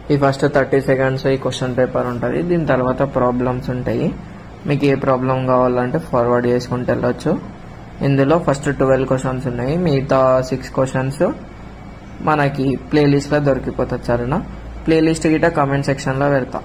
ఈ first thirty seconds ఈ question paper ఉంటుంది దీని తర్వాత ప్రాబ్లమ్స్ ఉంటాయి మీకు ఏ ప్రాబ్లం కావాలంటే ఫార్వర్డ్ చేసుకుంటూ వెళ్ళొచ్చు ఇందులో ఫస్ట్ ట్వెల్వ్ క్వశ్చన్స్ ఉన్నాయి మిగతా సిక్స్ క్వశ్చన్స్ మనకి ప్లేలిస్ట్లో దొరికిపోతుంది సరేనా ప్లేలిస్ట్ గిట్ట కామెంట్ సెక్షన్లో పెడతా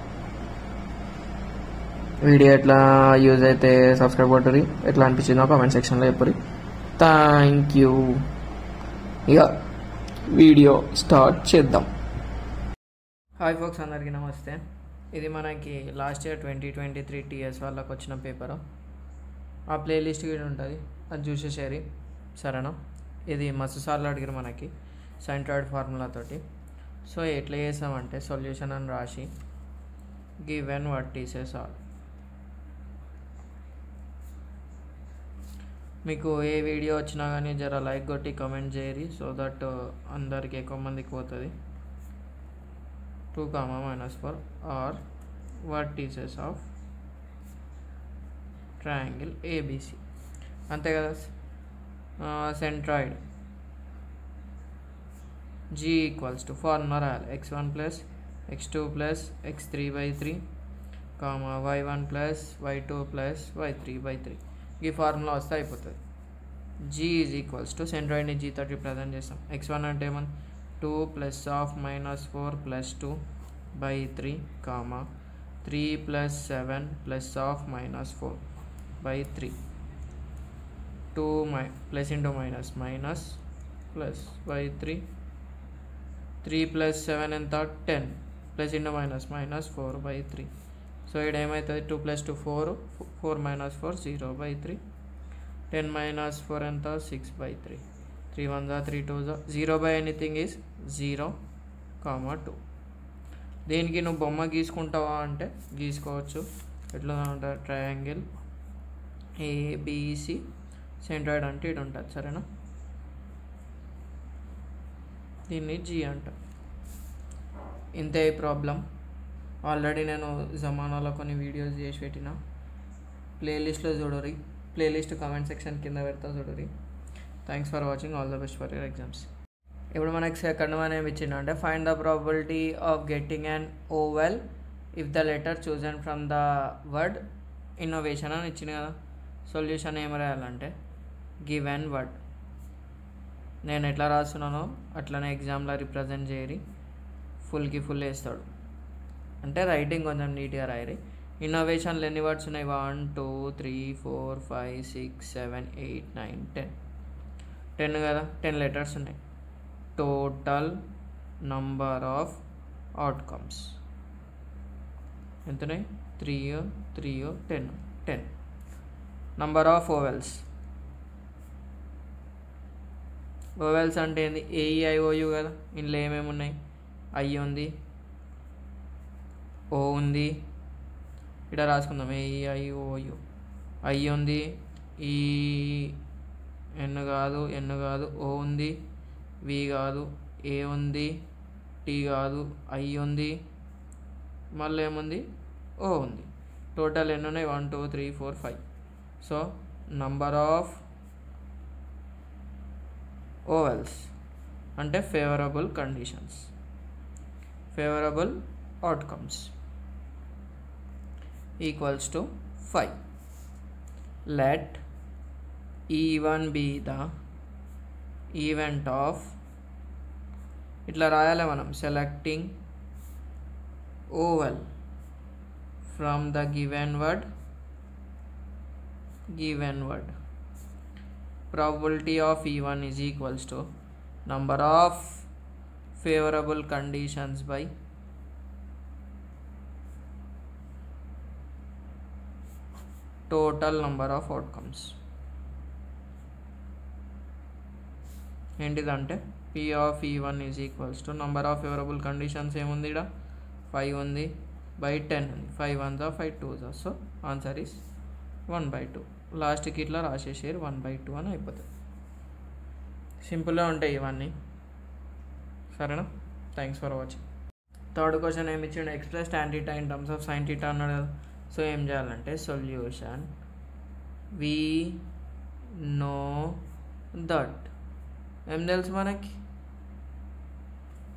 వీడియో ఎట్లా యూజ్ అయితే సబ్స్క్రైబ్ కొట్టురి ఎట్లా అనిపించిందో కామెంట్ సెక్షన్లో చెప్పురి థ్యాంక్ యూ ఇక వీడియో స్టార్ట్ చేద్దాం హాయ్ ఫోక్స్ అందరికీ నమస్తే ఇది మనకి last year twenty twenty three TS వాళ్ళకి వచ్చిన పేపరు ఆ ప్లేలిస్ట్ కూడా ఉంటుంది అది చూసేసేరి సరేనా ఇది మస్తు సార్లు అడిగారు మనకి సెంట్రాయిడ్ ఫార్ములా తోటి సో ఎట్లా చేసామంటే సొల్యూషన్ అని రాసి గివెన్ వాట్ టీసెస్ ఆల్ మీకు ఏ వీడియో వచ్చినా కానీ జర లైక్ కొట్టి కమెంట్ చేయరి సో దట్ అందరికి ఎక్కువ మందికి పోతుంది two comma minus four are vertices of triangle ABC అంతే కదా centroid G equals to formula రాయాలి X one plus X two plus X three by three comma Y one plus Y two plus Y three by three ఈ formula వస్తే అయిపోతుంది G is equals to సెంట్రాయిడ్ని G తోటి present చేస్తాం X one అంటే ఏమన్నా two plus of minus four plus two by three comma three plus seven plus of minus four by three two my plus into minus minus plus by three three plus seven ఎంత ten plus into minus minus four by three so ఇక్కడ ఏమవుతుంది two plus two four four minus four zero by three ten minus four ఎంత six by three three one జా three two జా zero by anything is zero comma two దీనికి నువ్వు బొమ్మ గీసుకుంటావా అంటే గీసుకోవచ్చు ఎట్లా ఉంటుంది ట్రయాంగిల్ ఏబిసి సెంట్రాయిడ్ అంటే ఇటు ఉంటుంది సరేనా దీన్ని జీ అంట ఇంతే ఈ ప్రాబ్లం ఆల్రెడీ నేను జమానాలో కొన్ని వీడియోస్ చేసి పెట్టిన ప్లేలిస్ట్లో చూడరి ప్లేలిస్ట్ కామెంట్ సెక్షన్ కింద పెడతా చూడరి thanks for watching all the best for your exams ఇప్పుడు మనకి సెకండ్ వన్ ఏమి ఇచ్చిండు అంటే find the probability of getting and vowel if the letter chosen from the word innovation అని ఇచ్చింది కదా సొల్యూషన్ ఏం రాయాలంటే గివ్ అండ్ వర్డ్ నేను ఎట్లా రాస్తున్నానో అట్లనే ఎగ్జామ్లో రిప్రజెంట్ చేయరి ఫుల్కి ఫుల్ వేస్తాడు అంటే రైటింగ్ కొంచెం నీట్గా రాయరి ఇన్నోవేషన్లు ఎన్ని వర్డ్స్ ఉన్నాయి one two three four five six seven eight nine ten ten కదా టెన్ లెటర్స్ ఉన్నాయి టోటల్ నంబర్ ఆఫ్ అవుట్కమ్స్ ఎంతున్నాయి three three ten ten number of vowels vowels అంటే ఏంది ఏఈఐఓయు కదా ఇందులో ఏమేమి ఉన్నాయి ఐ ఉంది ఓ ఉంది ఇక్కడ రాసుకుందాం ఏఈఐఓయు ఐ ఉంది ఈ ఎన్ కాదు ఎన్ కాదు ఓ ఉంది వి కాదు ఏ ఉంది టీ కాదు ఐ ఉంది మళ్ళీ ఏముంది ఓ ఉంది టోటల్ ఎన్ని ఉన్నాయి one two three four five so number of vowels అంటే favourable conditions favourable outcomes equals to five let E one be the event of ఇట్లా రాయాలి మనం selecting vowel from the given word given word probability of e1 is equals to number of favorable conditions by total number of outcomes ఏంటిదంటే P of E one is equals to number of favourable conditions ఏముంది ఇక్కడ five ఉంది by ten ఉంది five one జా five two జా so answer is one by two లాస్ట్కి ఇట్లా రాసేసారు one by two అని అయిపోతుంది సింపుల్గా ఉంటాయి ఇవన్నీ సరేనా thanks for watching third question ఏమి ఇచ్చిండు express tan theta in terms of sine theta అన్నాడు కదా సో ఏం చేయాలంటే సొల్యూషన్ వి నో దట్ ఏం తెలుసు మనకి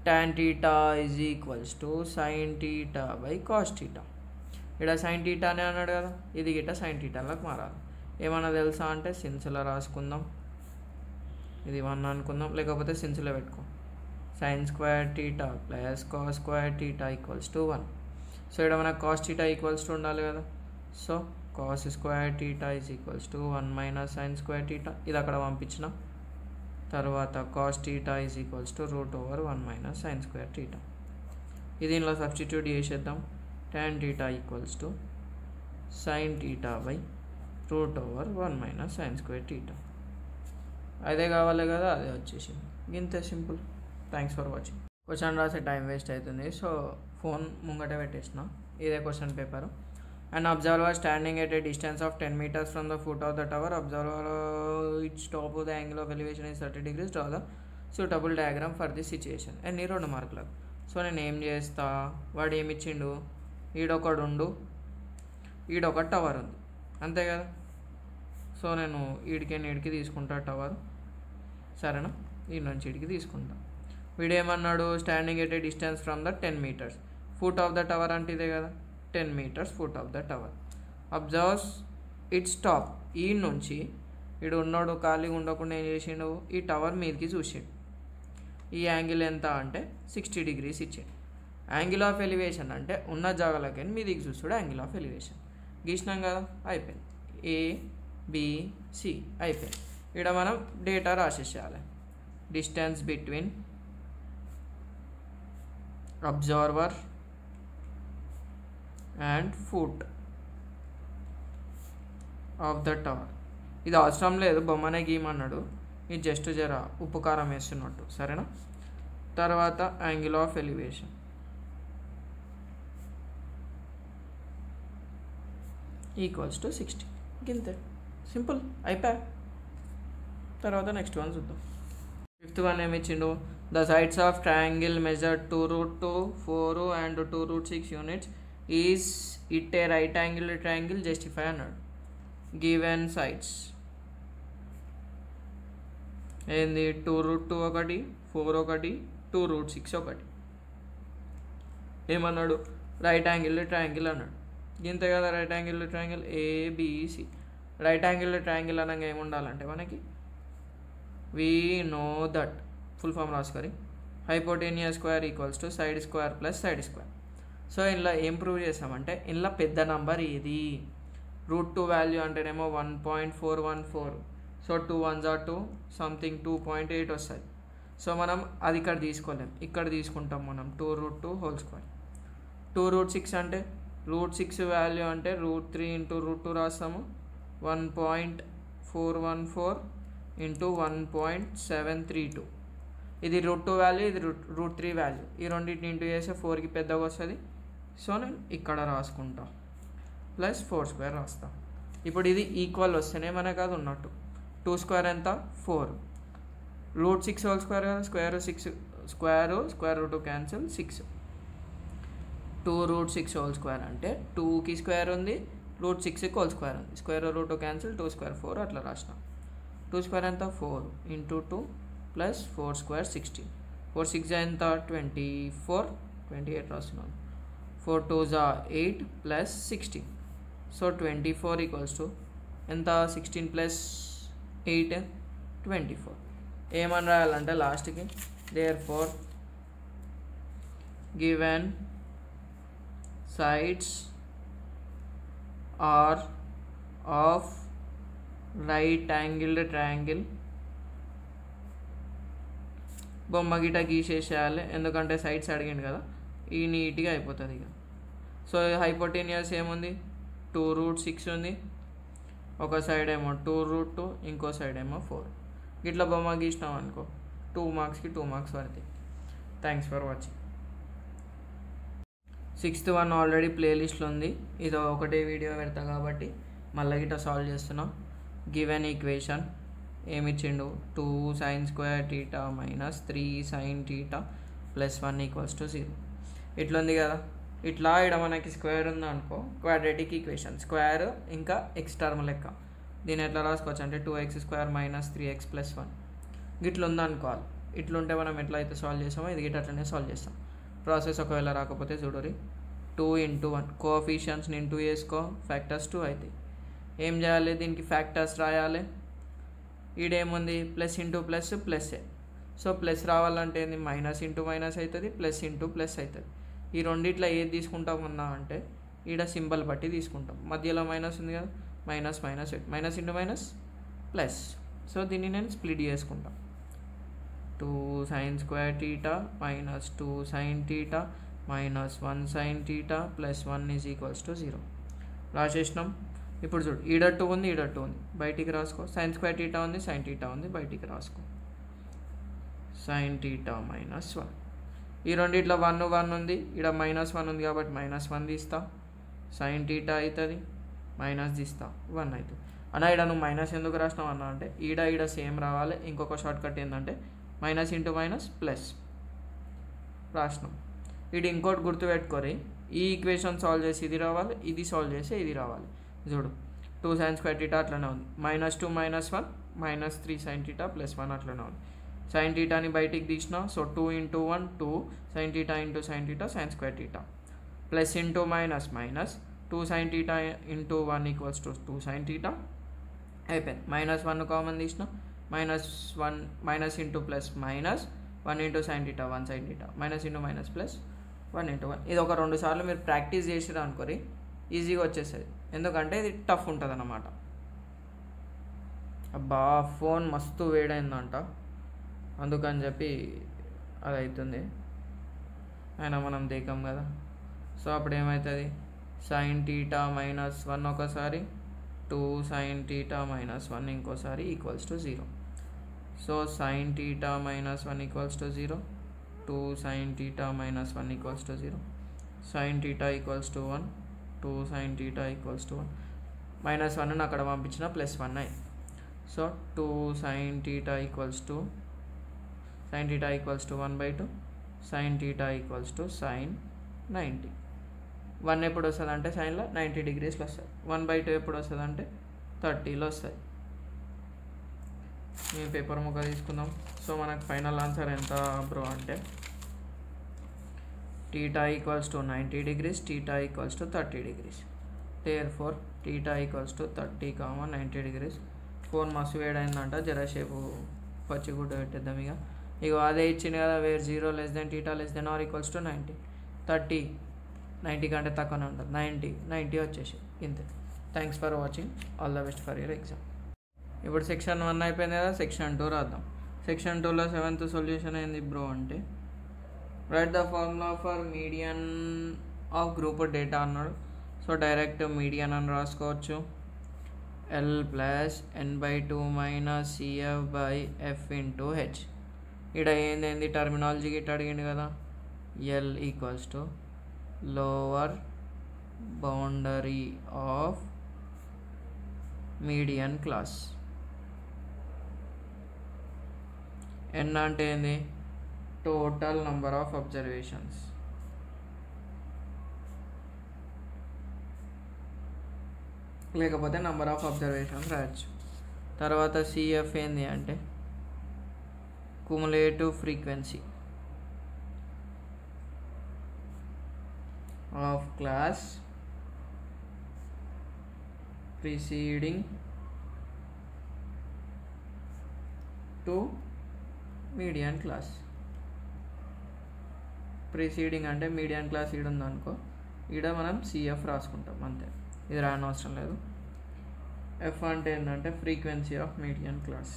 tan theta is equals to sin theta by cos theta ఇక్కడ సైన్ టీటా అనే అన్నాడు కదా ఇది గిట్ట సైన్ టీటాలకు మారాలి ఏమన్నా తెలుసా అంటే సిన్స్లో రాసుకుందాం ఇది వన్ అనుకుందాం లేకపోతే సిన్స్లో పెట్టుకో sine square theta plus cos square theta equals to one so ఇక్కడ మనకు కాస్ టీటా ఈక్వల్స్ టు ఉండాలి కదా so cos square theta is equals to one minus sine square theta ఇది అక్కడ పంపించిన తర్వాత cos theta is equals to root over one minus sine square theta ఇది దీనిలో సబ్స్టిట్యూట్ చేసేద్దాం tan theta equals to sin theta by root over one minus sine square theta అదే కావాలి కదా అదే వచ్చేసింది ఇంతే simple thanks for watching question రాసే టైం వేస్ట్ అవుతుంది సో ఫోన్ ముంగట పెట్టేసిన ఇదే question paper and observer standing at a distance of ten metres from the foot of the tower observer its top the angle of elevation is thirty degrees draw the suitable diagram for the situation and ఈ రెండు మార్కులకు so నేను ఏం చేస్తా వాడు ఏమి ఇచ్చిండు ఈడొకడు ఉండు ఈడొక టవర్ ఉంది అంతే కదా సో నేను ఈడికి ఈడికి తీసుకుంటా టవర్ సరేనా ఈ నుంచి ఈడికి తీసుకుంటా వీడు ఏమన్నాడు standing at a distance from the ten metres foot of the tower అంటే ఇదే కదా ten metres foot of the tower observes its top ఈ నుంచి వీడు ఉన్నాడు ఖాళీగా ఉండకుండా ఏం చేసిండు ఈ టవర్ మీదకి చూసిండు ఈ యాంగిల్ ఎంత అంటే సిక్స్టీ డిగ్రీస్ ఇచ్చిండు యాంగిల్ ఆఫ్ ఎలివేషన్ అంటే ఉన్న జాగాలకి మీదికి చూస్తాడు యాంగిల్ ఆఫ్ ఎలివేషన్ గీసినాం కదా అయిపోయింది ఏ బిసి అయిపోయింది ఇక్కడ మనం డేటా రాసేసేయాలి distance between observer and foot of the tower ఇది అవసరం లేదు బొమ్మనే గీయమన్నాడు ఇది జస్ట్ జర ఉప్పు కారం వేస్తున్నట్టు సరేనా తర్వాత angle of elevation equals to sixty గింతే సింపుల్ అయిపోయా తర్వాత నెక్స్ట్ వన్ చూద్దాం ఫిఫ్త్ వన్ ఏమి ఇచ్చిండు the sides of triangle measure two root two four and two root six units is it a right angle triangle justify అన్నాడు given sides ఏంది two root two ఒకటి four ఒకటి two root six ఒకటి ఏమన్నాడు right angle triangle అన్నాడు ఇంతే కదా right angle triangle ABC right angle triangle అనగా ఏముండాలంటే మనకి we know that full form రాసుకొని hypotenuse square equals to side square plus side square so ఇందులో ఏం ప్రూవ్ చేసామంటే ఇందులో పెద్ద నంబర్ ఏది రూట్ టూ వాల్యూ అంటేనేమో one point four one four so two one జా two something two point eight వస్తుంది సో మనం అది ఇక్కడ తీసుకోలేం ఇక్కడ తీసుకుంటాం మనం two root two whole square two root six అంటే రూట్ సిక్స్ వాల్యూ అంటే root three into root two రాస్తాము one point four one four into one point seven three two ఇది రూట్ టూ వాల్యూ ఇది రూట్ రూట్ త్రీ వాల్యూ ఈ రెండింటిని into చేస్తే ఫోర్కి పెద్దగా వస్తుంది సో నేను ఇక్కడ రాసుకుంటా ప్లస్ ఫోర్ స్క్వేర్ రాస్తా ఇప్పుడు ఇది ఈక్వల్ వస్తేనే మనకు అది ఉన్నట్టు టూ స్క్వేర్ ఎంత four root six whole square కదా square six square square root cancel six two root six whole square అంటే టూకి స్క్వేర్ ఉంది రూట్ సిక్స్కి హోల్ స్క్వేర్ ఉంది square root cancel two square four అట్లా రాసిన టూ స్క్వేర్ ఎంత four into two plus four square sixteen four six ఎంత twenty four twenty eight రాస్తున్నాను ఫోర్ టూ జా eight plus sixteen so twenty four equals to ఎంత sixteen plus eight twenty four ఏమని రాయాలంటే లాస్ట్కి therefore given sides are of right angled triangle బొమ్మ గిట గీసేసేయాలి ఎందుకంటే సైడ్స్ అడిగిండు కదా ఈ నీట్గా అయిపోతుంది ఇక సో హైపోటేనియస్ ఏముంది టూ రూట్ సిక్స్ ఉంది ఒక సైడ్ ఏమో టూ రూట్ టూ ఇంకో సైడ్ ఏమో ఫోర్ ఇట్లా బొమ్మ గీసినాం అనుకో టూ మార్క్స్కి టూ మార్క్స్ పడతాయి thanks for watching sixth one already ప్లేలిస్ట్లో ఉంది ఇది ఒకటే వీడియో పెడతా కాబట్టి మళ్ళీ గిట్ట సాల్వ్ చేస్తున్నాం గివెన్ ఈక్వేషన్ ఏమిచ్చిండు two sine square theta minus three sine theta plus one equals to zero ఇట్లా ఉంది కదా ఇట్లా ఇక్కడ మనకి స్క్వేర్ ఉంది అనుకో క్వాడ్రేటిక్ ఈక్వేషన్ స్క్వేర్ ఇంకా ఎక్స్ టర్మ్ లెక్క దీన్ని ఎట్లా రాసుకోవచ్చు అంటే two x square minus three x plus one గిట్లా ఉంది అనుకోవాలి ఇట్లుంటే మనం ఎట్లా అయితే సాల్వ్ చేసామో ఇది గిట్ట అట్లనే సాల్వ్ చేస్తాం ప్రాసెస్ ఒకవేళ రాకపోతే చూడరి టూ ఇంటూ వన్ కోఫిషియన్స్ని ఇంటూ వేసుకో ఫ్యాక్టర్స్ టూ అవుతాయి ఏం చేయాలి దీనికి ఫ్యాక్టర్స్ రాయాలి ఈడేముంది ప్లస్ ఇంటూ ప్లస్ ప్లస్సే సో ప్లస్ రావాలంటే ఏంది మైనస్ ఇంటూ మైనస్ అవుతుంది ప్లస్ ఇంటూ ప్లస్ అవుతుంది ఈ రెండిట్లో ఏది తీసుకుంటామన్నా అంటే ఈడ సింబల్ బట్టి తీసుకుంటాం మధ్యలో మైనస్ ఉంది కదా minus minus minus into minus plus so దీన్ని నేను స్ప్లిట్ చేసుకుంటా two sine square theta minus two sine theta minus one sine theta plus one is equals to zero రాసేసినాం ఇప్పుడు చూడు ఈడ టూ ఉంది ఈడ టూ ఉంది బయటికి రాసుకో సైన్ స్క్వేర్ టీటా ఉంది సైన్ టీటా ఉంది బయటికి రాసుకో సైన్ టీటా మైనస్ వన్ ఈ రెండిట్లో వన్ వన్ ఉంది ఇక్కడ మైనస్ వన్ ఉంది కాబట్టి మైనస్ వన్ తీస్తా సైన్ టీటా అవుతుంది మైనస్ తీస్తా వన్ అవుతుంది అన్న ఇక్కడ నువ్వు మైనస్ ఎందుకు రాసినావు అన్న అంటే ఈడ ఈడ సేమ్ రావాలి ఇంకొక షార్ట్ కట్ ఏంటంటే మైనస్ ఇంటూ మైనస్ ప్లస్ రాసినాం ఇది ఇంకోటి గుర్తుపెట్టుకోరి ఈ ఈక్వేషన్ సాల్వ్ చేసి ఇది రావాలి ఇది సాల్వ్ చేసి ఇది రావాలి చూడు టూ సైన్ స్క్వేర్ టీటా అట్లనే ఉంది minus two minus one minus three sine theta plus one అట్లనే ఉంది సైన్ టీటాని బయటికి తీసిన so two into one two sine theta into sine theta sine square theta plus into minus minus two sine theta into one equals to two sine theta అయిపోయింది minus one common తీసిన minus one minus into plus minus one into sine theta one sine theta minus into minus plus one into one ఇది ఒక రెండు సార్లు మీరు practice చేసిరు అనుకోరి ఈజీగా వచ్చేస్తుంది ఎందుకంటే ఇది టఫ్ ఉంటుంది అన్నమాట అబ్బా ఫోన్ మస్తు వేడైందంట అందుకని చెప్పి అది అవుతుంది అయినా మనం దేకం కదా సో అప్పుడు ఏమవుతుంది సైన్ టీటా మైనస్ వన్ ఒకసారి two sine theta minus one ఇంకోసారి equals to zero so sine theta minus one equals to zero two sine theta minus one equals to zero sine theta equals to one two sine theta equals to one minus one అక్కడ పంపించిన plus one అయ్యి so two sine theta equals to sine theta equals to one by two sine theta equals to sign ninety one ఎప్పుడు వస్తుంది అంటే సైన్లో ninety డిగ్రీస్లో వస్తుంది one by two ఎప్పుడు వస్తుంది అంటే థర్టీలో వస్తుంది మేము పేపర్ ముక్క తీసుకుందాం సో మనకు ఫైనల్ ఆన్సర్ ఎంత బ్రో అంటే theta equals to ninety degrees theta equals to thirty degrees therefore theta equals to thirty comma ninety degrees phone మస్తు వేడైందంట జరసేపు పచ్చిగుడ్డ పెట్టేద్దాం ఇక ఇక అదే ఇచ్చింది కదా where zero less than theta less than or equals to ninety thirty ninety కంటే తక్కువనే ఉంటుంది నైంటీ నైంటీ వచ్చేసి ఇంతే thanks for watching all the best for your exam ఇప్పుడు సెక్షన్ వన్ అయిపోయింది కదా సెక్షన్ టూ రాద్దాం సెక్షన్ టూలో సెవెంత్ సొల్యూషన్ ఏంది బ్రో అంటే write the formula for median of group data అన్నాడు సో డైరెక్ట్ మీడియన్ అని రాసుకోవచ్చు L plus N by two minus CF by F into H ఇక్కడ ఏంది టర్మినాలజీ గిట్ అడిగిండు కదా L equals to lower boundary of median class N అంటే ఏంది టోటల్ నంబర్ ఆఫ్ అబ్జర్వేషన్స్ లేకపోతే నంబర్ ఆఫ్ అబ్జర్వేషన్స్ రాయొచ్చు తర్వాత సిఎఫ్ ఏంది అంటే cumulative frequency of class preceding to median class preceding అంటే మీడియన్ క్లాస్ ఈడ ఉందనుకో ఈడ మనం సిఎఫ్ రాసుకుంటాం అంతే ఇది రాని అవసరం లేదు ఎఫ్ అంటే ఏంటంటే frequency of median class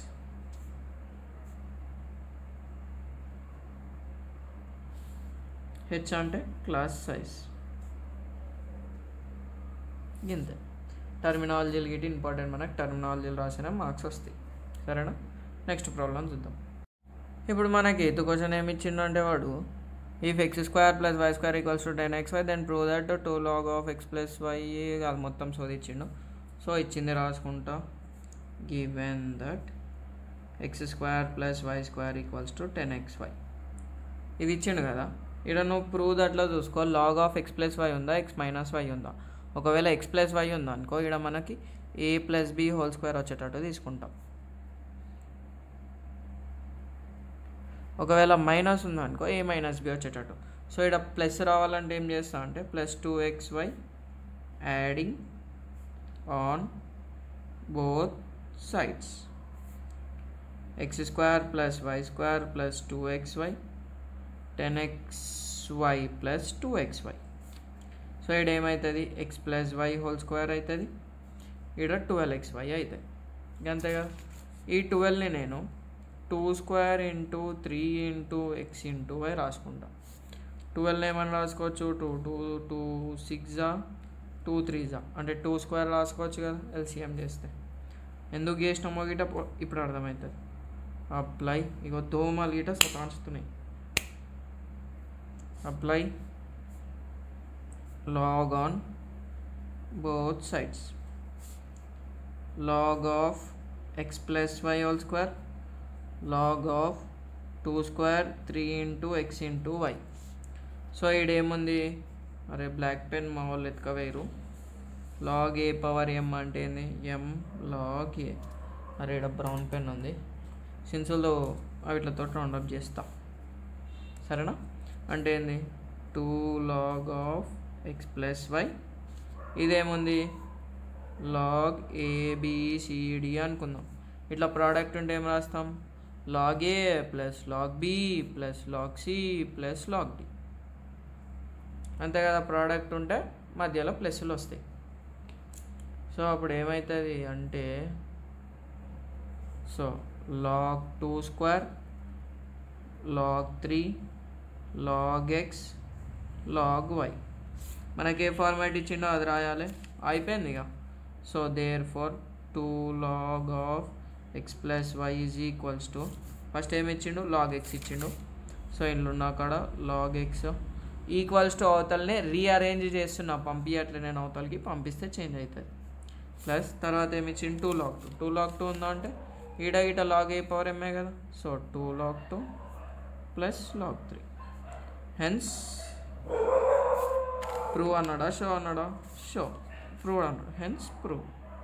H అంటే క్లాస్ సైజ్ ఇంతే టర్మినాలజీలు గిట్టి ఇంపార్టెంట్ మనకు టర్మినాలజీలు రాసిన మార్క్స్ వస్తాయి సరేనా నెక్స్ట్ ప్రాబ్లం చూద్దాం ఇప్పుడు మనకి ఎయిత్ క్వశ్చన్ ఏమి ఇచ్చిండు అంటే వాడు if x square plus y square equals to ten x y then prove that two log of x plus y అది మొత్తం సోది ఇచ్చిండు సో ఇచ్చింది రాసుకుంటా given that x square plus y square equals to ten x y ఇది ఇచ్చిండు కదా ఇక్కడ నువ్వు ప్రూవ్ దట్లో చూసుకో log of x plus y ఉందా ఎక్స్ మైనస్ వై ఉందా ఒకవేళ ఎక్స్ ప్లస్ వై ఉందా అనుకో ఇక్కడ మనకి ఏ ప్లస్ బి హోల్ స్క్వేర్ వచ్చేటట్టు తీసుకుంటాం ఒకవేళ మైనస్ ఉందనుకో ఏ మైనస్ బి వచ్చేటట్టు సో ఇక్కడ ప్లస్ రావాలంటే ఏం చేస్తా అంటే plus two x y adding on both sides x square plus y square plus two x y ten x y plus two x y so ఇక్కడ ఏమవుతుంది x plus y whole square అవుతుంది ఇక్కడ twelve X why అవుతుంది అంతేగా ఈ ట్వెల్వ్ని నేను two square into three into x into y రాసుకుంటా ట్వెల్వ్ ఏమని రాసుకోవచ్చు టూ టూ టూ సిక్స్జా టూ త్రీజా అంటే టూ స్క్వేర్ రాసుకోవచ్చు కదా ఎల్సిఎం చేస్తే ఎందుకు చేసినామో గిట ఇప్పుడు అర్థమవుతుంది అప్లై ఇగో దోమలు గిట సతాంచుతున్నాయి apply log on both sides log of x plus y whole square log of 2 square 3 into x into y so ఈడేముంది అరే బ్లాక్ పెన్ మా వాళ్ళు ఎత్తుకవేరు లాగ్ ఏ పవర్ ఎం అంటే ఏంది ఎం లాగ్ ఏ అరే ఇక్కడ బ్రౌన్ పెన్ ఉంది సిన్సుల్లో వీటితో రౌండప్ చేస్తా సరేనా అంటే ఏంది two log of x plus y ఇదేముంది లాగ్ ఏబిసిడి అనుకుందాం ఇట్లా ప్రోడక్ట్ ఉంటే ఏం రాస్తాం log a plus log b plus log c plus log d అంతే కదా ప్రోడక్ట్ ఉంటే మధ్యలో ప్లస్లు వస్తాయి సో అప్పుడు ఏమవుతుంది అంటే so log two square log three log x log y మనకి ఏ ఫార్మాట్ ఇచ్చిండో అది రాయాలి అయిపోయింది ఇక so therefore two log of x plus y is equals to first ఏమి ఇచ్చిండు లాగ్ ఎక్స్ ఇచ్చిండు సో ఇంట్లో ఉన్న కాడ లాగ్ ఎక్స్ ఈక్వల్స్ టు అవతలనే రీఅరేంజ్ చేస్తున్నా పంపించట్లే నేను అవతలకి పంపిస్తే చేంజ్ అవుతుంది ప్లస్ తర్వాత ఏమి ఇచ్చిండు two log two two log two ఉందా అంటే ఈడ ఈట లాగ్ ఏ పవర్ ఎంఏ కదా so two log two plus log three hence prove అన్నాడా షో అన్నాడా షో ప్రూవ్ అన్నాడు హెన్స్ ప్రూవ్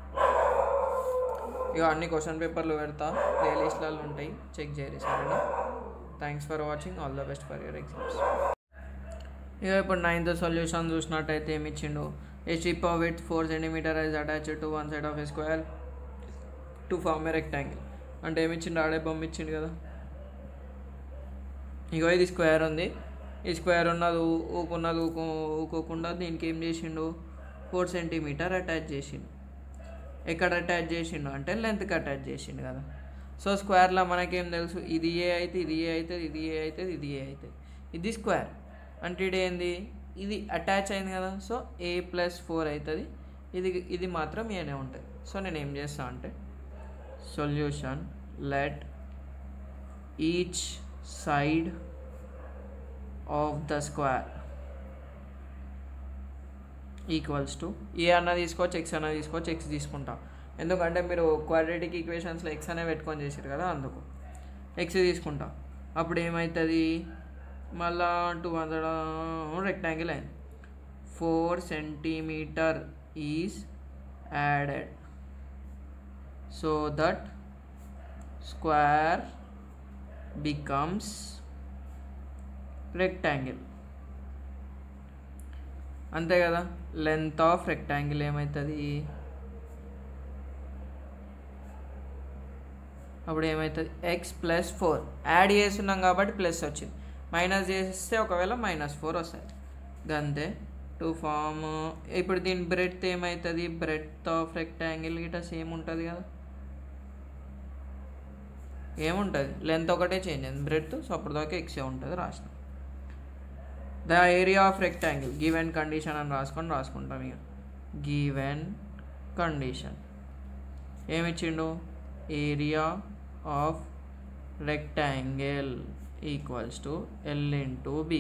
ఇక అన్ని క్వశ్చన్ పేపర్లు పెడతా ప్లేలిస్ట్లలో ఉంటాయి చెక్ చేయరు సరేనా thanks for watching all the best for your exams ఇక ఇప్పుడు నైన్త్ సొల్యూషన్ చూసినట్టయితే ఏమి ఇచ్చిండు a chip of with four centimetre is attach to one side of a square to form a rectangle అంటే ఏమి ఇచ్చిండు ఆడే బొమ్మ ఇచ్చిండు కదా ఇగో ఇది స్క్వేర్ ఉంది ఈ స్క్వేర్ ఉన్నది ఊ- ఊకున్నది ఊకు ఊకోకుండా దీనికి ఏం చేసిండు ఫోర్ సెంటీమీటర్ అటాచ్ చేసిండు ఎక్కడ అటాచ్ చేసిండు అంటే లెంత్కి అటాచ్ చేసిండు కదా సో స్క్వేర్లో మనకేం తెలుసు ఇది ఏ అయితే ఇది ఏ అవుతుంది ఇది ఏ అవుతుంది ఇది ఏ అవుతుంది ఇది స్క్వేర్ అంటే ఇది ఏంది ఇది అటాచ్ అయింది కదా సో ఏ ప్లస్ ఫోర్ అవుతుంది ఇది ఇది మాత్రం ఏనే ఉంటుంది సో నేను ఏం చేస్తా అంటే solution let each side of the square equals to a అన్న తీసుకోవచ్చు ఎక్స్ అన్న తీసుకోవచ్చు ఎక్స్ తీసుకుంటా ఎందుకంటే మీరు క్వాడ్రేటిక్ ఈక్వేషన్స్లో ఎక్స్ అనే పెట్టుకొని చేసారు కదా అందుకు ఎక్స్ తీసుకుంటా అప్పుడు ఏమవుతుంది మళ్ళా టూ హండ్రెడ్ రెక్టాంగిల్ అయింది four centimetre is added so that square becomes rectangle అంతే కదా లెంత్ ఆఫ్ రెక్టాంగిల్ ఏమవుతుంది అప్పుడు ఏమవుతుంది ఎక్స్ ప్లస్ ఫోర్ యాడ్ చేస్తున్నాం కాబట్టి ప్లస్ వచ్చింది మైనస్ చేస్తే ఒకవేళ మైనస్ ఫోర్ వస్తుంది గంతే టు ఫామ్ ఇప్పుడు దీని బ్రెడ్త్ ఏమవుతుంది బ్రెడ్త్ ఆఫ్ రెక్టాంగిల్ గిట సేమ్ ఉంటుంది కదా ఏముంటుంది లెంత్ ఒకటే చేంజ్ అయింది బ్రెడ్త్ సో అప్పటిదాకా ఎక్సే ఉంటుంది రాసిన the area of rectangle given condition అని రాసుకొని రాసుకుంటాం ఇక గివెన్ కండిషన్ ఏమిచ్చిండు area of rectangle equals to L into B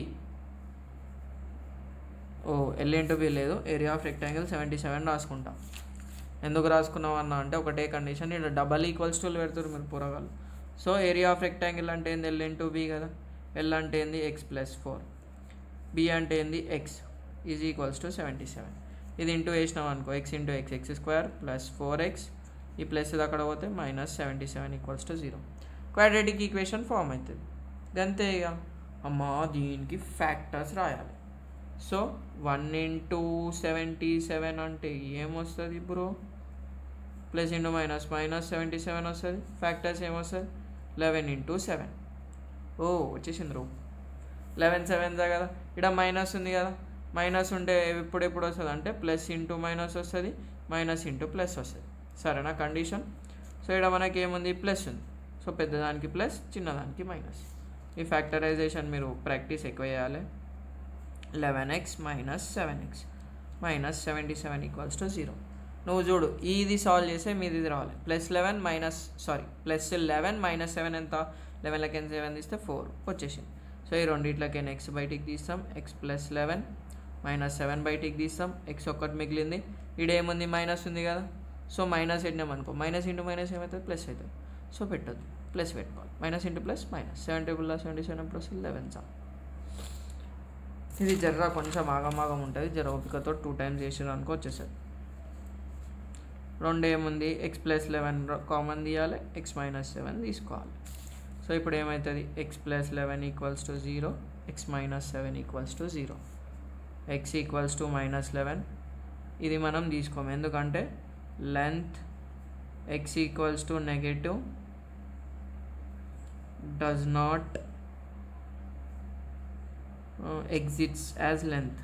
ఓ ఎల్ ఇంటూ బి లేదు area of rectangle seventy seven రాసుకుంటాం ఎందుకు రాసుకున్నాం అన్న అంటే ఒకటే కండిషన్ ఇక్కడ డబల్ ఈక్వల్స్ టు పెడుతున్నారు మీరు పూరగాలు సో ఏరియా ఆఫ్ రెక్టాంగిల్ అంటే ఏంది ఎల్ ఇంటూ బి కదా ఎల్ అంటే ఏంది ఎక్స్ ప్లస్ ఫోర్ బి అంటే ఏంది x is equals to seventy seven ఇది ఇంటూ వేసినాం అనుకో x into x x square plus four x ఈ ప్లస్ ఇది అక్కడ పోతే minus seventy seven equals to zero quadratic equation form అవుతుంది గంతే ఇక అమ్మా దీనికి ఫ్యాక్టర్స్ రాయాలి so one into seventy seven అంటే ఏమొస్తుంది bro plus into minus minus seventy seven వస్తుంది ఫ్యాక్టర్స్ ఏమొస్తుంది లెవెన్ ఇంటూ సెవెన్ ఓ వచ్చేసింది రో లెవెన్ సెవెన్సా కదా ఇక్కడ మైనస్ ఉంది కదా మైనస్ ఉంటే ఎప్పుడు ఎప్పుడు వస్తుంది అంటే ప్లస్ ఇంటూ మైనస్ వస్తుంది మైనస్ ఇంటూ ప్లస్ వస్తుంది సరేనా కండిషన్ సో ఇక్కడ మనకి ఏముంది ప్లస్ ఉంది సో పెద్దదానికి ప్లస్ చిన్నదానికి మైనస్ ఈ ఫ్యాక్టరైజేషన్ మీరు ప్రాక్టీస్ ఎక్కువ చేయాలి eleven x minus seven x minus seventy seven equals to zero నువ్వు చూడు ఇది సాల్వ్ చేస్తే మీది ఇది రావాలి plus eleven minus sorry plus eleven minus seven ఎంత లెవెన్లకి ఎంత సెవెన్ తీస్తే ఫోర్ వచ్చేసింది సో ఈ రెండిట్లకి ఎక్స్ బయటికి తీస్తాం x plus eleven minus seven బయటికి తీస్తాం ఎక్స్ ఒక్కటి మిగిలింది ఈడ ఏముంది మైనస్ ఉంది కదా సో మైనస్ పెట్టినాం అనుకో మైనస్ ఇంటూ మైనస్ ఏమవుతుంది ప్లస్ అవుతుంది సో పెట్టద్దు ప్లస్ పెట్టుకోవాలి minus into plus minus seven table seventy seven plus eleven సా ఇది జర్రా కొంచెం ఆగమాగం ఉంటుంది జర ఓపికతో టూ టైమ్స్ చేసిన అనుకో వచ్చేసరి రెండు ఏముంది ఎక్స్ ప్లస్ లెవెన్ కామన్ తీయాలి ఎక్స్ మైనస్ సెవెన్ తీసుకోవాలి సో ఇప్పుడు ఏమవుతుంది x plus eleven equals to zero x minus seven equals to zero x equals to minus eleven ఇది మనం తీసుకోము ఎందుకంటే length x equals to negative does not exists as length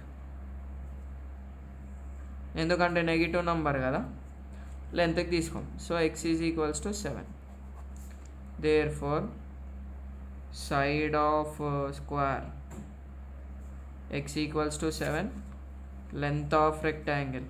ఎందుకంటే negative number కదా లెంత్కి తీసుకోం so x is equals to seven therefore side of square x equals to seven length of rectangle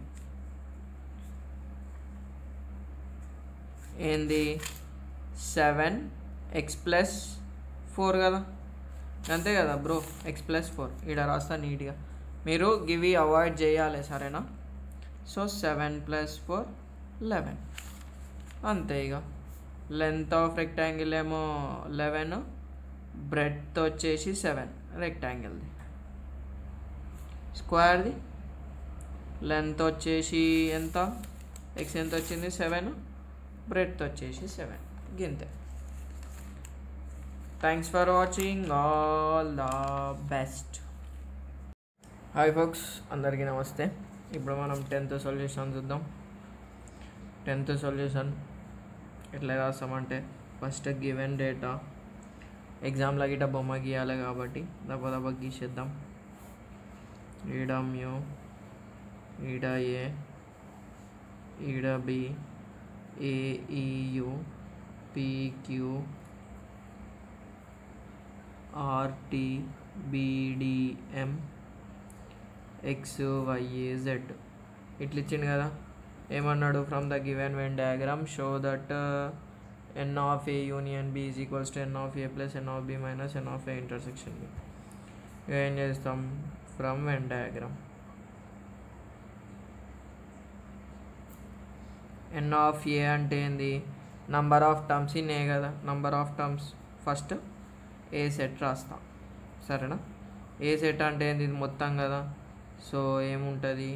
ఏంది seven x plus four కదా అంతే కదా bro X plus four ఇక్కడ రాస్తా నీట్గా మీరు గివి అవాయిడ్ చేయాలి సరేనా so seven plus four eleven అంతే ఇక లెంత్ ఆఫ్ రెక్టాంగిల్ ఏమో లెవెన్ బ్రెడ్త్ వచ్చేసి సెవెన్ రెక్టాంగిల్ది స్క్వేర్ది లెంత్ వచ్చేసి ఎంత ఎక్స్ ఎంత వచ్చింది సెవెన్ బ్రెడ్త్ వచ్చేసి సెవెన్ గింతే thanks for watching all the best hi folks అందరికీ నమస్తే ఇప్పుడు మనం టెన్త్ సొల్యూషన్ చూద్దాం టెన్త్ సొల్యూషన్ ఎట్లా రాస్తామంటే ఫస్ట్ గివెన్ డేటా ఎగ్జామ్లో గిట్ట బొమ్మ గీయాలి కాబట్టి దెబ్బ దెబ్బ గీసేద్దాం ఈడ మ్యూ ఈడ ఏ ఈడ B a e u p q r t b d m x y a z ఇట్లా ఇచ్చిండు కదా ఏమన్నాడు from the given Venn diagram show that n of A union B is equals to n of A plus n of B minus n of A intersection B ఏం చేస్తాం from Venn diagram n of A అంటే ఏంది number of terms in A కదా number of terms first A set రాస్తాం సరేనా ఏ set అంటే ఏంది ఇది మొత్తం కదా సో ఏముంటుంది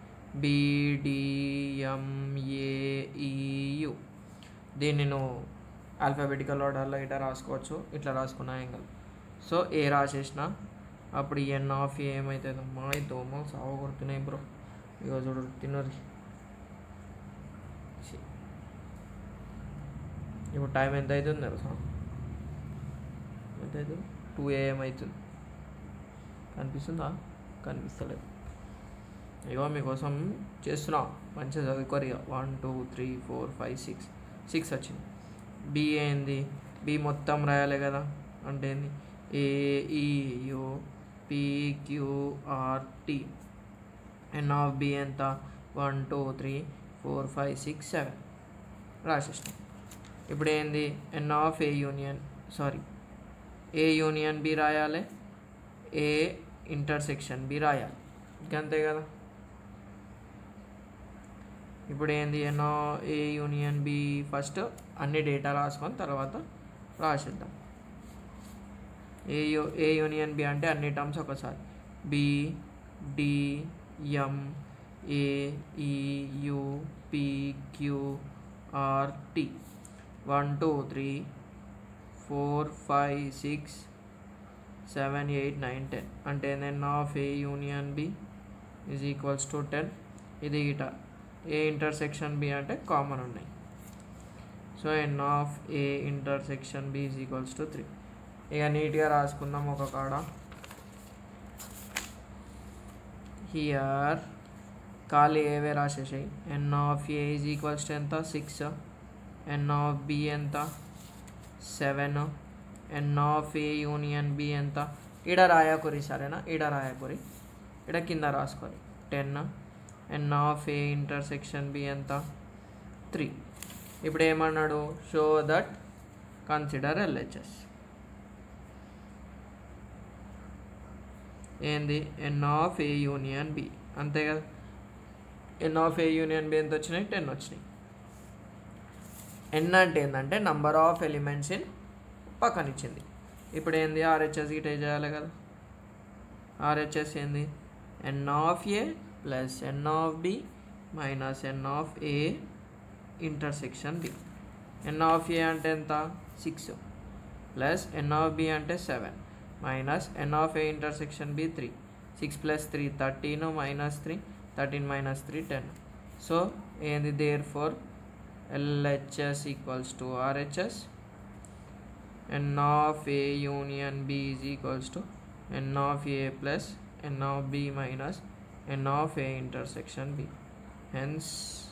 బిడిఎంఏఈయు దీన్ని నువ్వు ఆల్ఫాబెటికల్ ఆర్డర్లో ఇట్లా రాసుకోవచ్చు ఇట్లా రాసుకున్నా ఏం కాదు సో ఏ రాసేసిన అప్పుడు ఎన్ ఆఫ్ ఏ ఏమవుతుంది అమ్మా ఈ దోమలు సాగు కొడుతున్నాయి బ్రో ఇక చూడు తిన్నది ఇప్పుడు టైం ఎంత అవుతుంది తెలుసా ఎంత అవుతుంది టూ ఏఎం అవుతుంది కనిపిస్తుందా కనిపిస్తలేదు ఇగో మీకోసం చేస్తున్నా మంచిగా చదువుకోరు ఇక one two three four five six six వచ్చింది బి ఏంది బి మొత్తం రాయాలి కదా అంటే ఏంది a e u p q r t n of B ఎంత one two three four five six seven రాసేసినాం ఇప్పుడు ఏంది n of A union sorry A union B రాయాలి ఏ ఇంటర్సెక్షన్ బి రాయాలి అంతే కదా ఇప్పుడు ఏంది n of A union B first అన్ని డేటా రాసుకొని తర్వాత రాసిద్దాం A U A union B అంటే అన్ని టర్మ్స్ ఒకసారి b d m a e u p q r t one two three four five six seven eight nine ten అంటే n of A union B is equals to ten ఇది ఇట A intersection B అంటే common ఉన్నాయి so n of A intersection B is equals to three ఇక నీట్గా రాసుకుందాం ఒక కాడ హియర్ ఖాళీ ఏవే రాసేసాయి n of A is equals to ఎంత సిక్స్ ఎన్ ఆఫ్ బి ఎంత seven n of A union B ఎంత ఈడ రాయకురి సరేనా ఈడ రాయకురి ఈడ కింద రాసుకోరి ten n of A intersection B ఎంత త్రీ ఇప్పుడు ఏమన్నాడు షో దట్ కన్సిడర్ ఎల్హెచ్ఎస్ ఏంది n of A union B అంతే కదా n of A union B ఎంత వచ్చినాయి టెన్ వచ్చినాయి ఎన్ అంటే ఏంటంటే నంబర్ ఆఫ్ ఎలిమెంట్స్ ఇన్ పక్కన ఇచ్చింది ఇప్పుడు ఏంది ఆర్హెచ్ఎస్ గిట్ ఏ చేయాలి కదా ఆర్హెచ్ఎస్ ఏంది n of A plus n of B minus n of A intersection B n of A అంటే ఎంత six plus n of B అంటే seven minus n of A intersection B three six plus three thirteen minus three thirteen minus three ten so ఏంది therefore LHS equals to RHS n of A union B is equals to n of A plus n of B minus n of A intersection B hence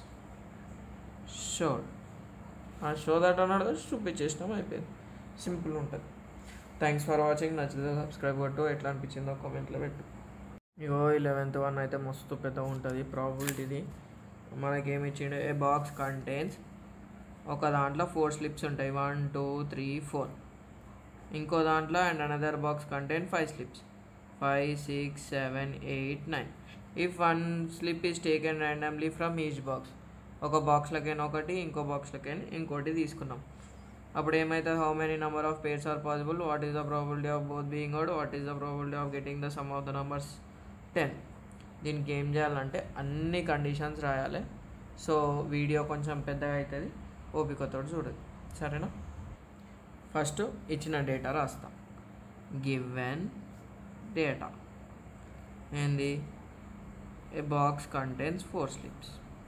showed ఆ show that అన్నాడు కదా చూపించేసినాం అయిపోయింది simple ఉంటుంది thanks for watching నచ్చితే subscribe కొట్టు ఎట్లా అనిపించిందో కామెంట్లో పెట్టు ఇగో లెవెన్త్ వన్ అయితే మస్తు పెద్ద ఉంటుంది ప్రాబిలిటీది మనకేమి ఇచ్చిండు ఏ బాక్స్ కంటైన్స్ ఒక దాంట్లో ఫోర్ స్లిప్స్ ఉంటాయి వన్ టూ త్రీ ఫోర్ ఇంకో దాంట్లో and another box contain five slips five six seven eight nine if one slip is taken randomly from each box ఒక బాక్స్లకైనా ఒకటి ఇంకో బాక్స్లకైనా ఇంకోటి తీసుకున్నాం అప్పుడు ఏమైతుంది how many number of pairs are possible what is the probability of both being odd what is the probability of getting the sum of the numbers ten దీనికి ఏం చేయాలంటే అన్ని కండిషన్స్ రాయాలి సో వీడియో కొంచెం పెద్దగా అవుతుంది ఓపికతో చూడదు సరేనా ఫస్ట్ ఇచ్చిన డేటా రాస్తాం గివెన్ డేటా ఏంది A box contains four slips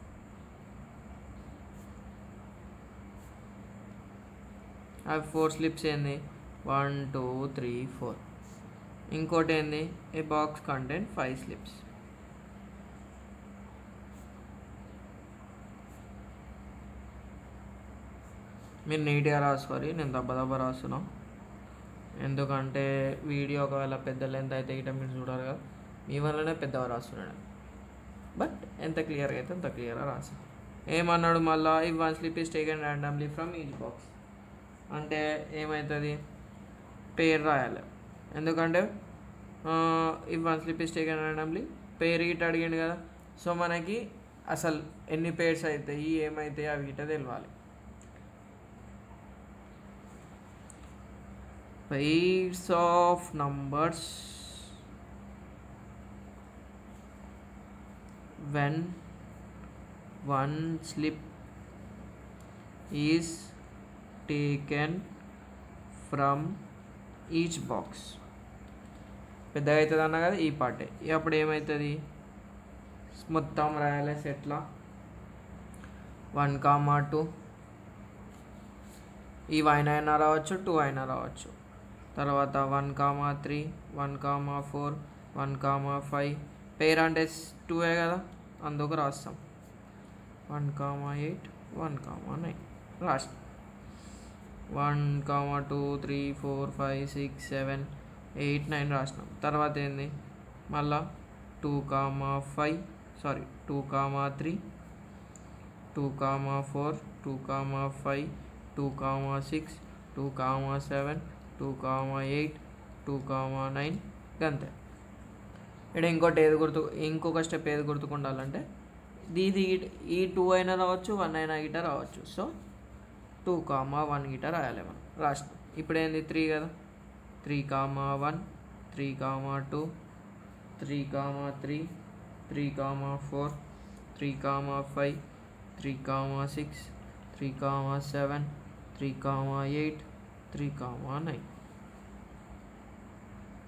అవి ఫోర్ స్లిప్స్ ఏంది వన్ టూ త్రీ ఫోర్ ఇంకోటి ఏంది A box contain five slips మీరు నీట్గా రాసుకోవాలి నేను దెబ్బ దెబ్బ రాస్తున్నా ఎందుకంటే వీడియో ఒకవేళ పెద్ద లెంత్ అయితే ఇట మీరు చూడాలి కదా మీ వల్లనే పెద్దగా రాస్తున్నాడు బట్ ఎంత క్లియర్గా అయితే అంత క్లియర్గా రాసాను ఏమన్నాడు మళ్ళా ఈ one slip is taken randomly from each box అంటే ఏమవుతుంది పేరు రాయాలి ఎందుకంటే ఈ one slip is taken randomly pair గిట్ట అడిగిండు కదా సో మనకి అసలు ఎన్ని పేర్స్ అవుతాయి ఏమవుతాయి అవి గిట్ట తెలియాలి pairs of numbers when one slip is taken from each box పెద్దగా అవుతుంది అన్న కదా ఈ పార్టే అప్పుడు ఏమవుతుంది మొత్తం రాయాలి సెట్లా వన్ కామా టూ ఈ వన్ అయినా రావచ్చు టూ అయినా రావచ్చు తర్వాత one comma three one comma four one comma five pair అంటే టూఏ కదా అందుకు రాస్తాం one comma eight one comma nine రాస్తాం one comma two three four five six seven eight nine రాసినాం తర్వాత ఏంది మళ్ళా two comma five sorry two comma three two comma four two comma five two comma six two comma seven two comma eight two comma nine అంతే ఇక్కడ ఇంకోటి ఏది గుర్తు ఇంకొక స్టెప్ ఏది గుర్తుకుండాలంటే ఇది ఈ టూ అయినా రావచ్చు వన్ అయినా గిట రావచ్చు సో టూ కామా వన్ గిట రాయాలి మనం రాసినాం ఇప్పుడు ఏంది త్రీ కదా three comma one three comma two three comma three three comma four three comma five three comma six three comma seven three comma eight three comma nine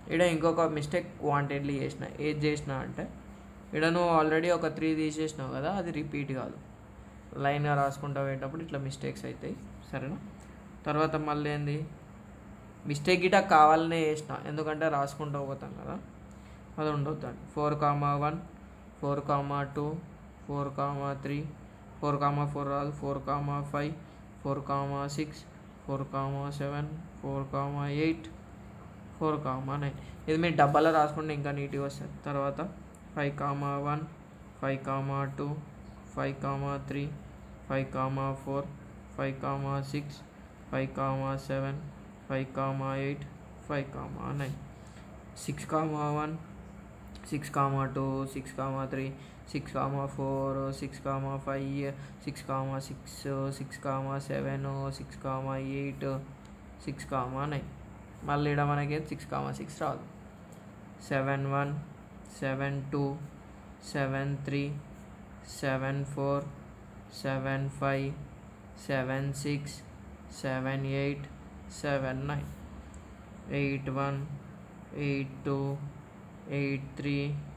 ఇక్కడ ఇంకొక mistake wantedly చేసిన ఏది చేసిన అంటే ఇక్కడ నువ్వు ఆల్రెడీ ఒక త్రీ తీసేసినావు కదా అది రిపీట్ కాదు లైన్గా రాసుకుంటా పోయేటప్పుడు ఇట్లా మిస్టేక్స్ అవుతాయి సరేనా తర్వాత మళ్ళీ ఏంది మిస్టేక్ గిట కావాలనే చేసిన ఎందుకంటే రాసుకుంటూ పోతాం కదా అది ఉండొద్దండి four comma one four comma two four comma three four comma four రాదు four comma five four comma six four comma seven four comma eight four comma nine ఇది మీరు డబ్బాలో రాసుకుంటే ఇంకా నీట్గా వస్తుంది తర్వాత five comma one five comma two five comma three five comma four five comma six five comma seven five comma eight five comma nine six comma one six comma two six comma three six comma four six comma five six comma six six comma seven six comma eight six comma nine మళ్ళీ ఇక్కడ మనకి six comma six రాదు seven one seven two seven three seven four seven five seven six seven eight seven nine eight one eight two eight three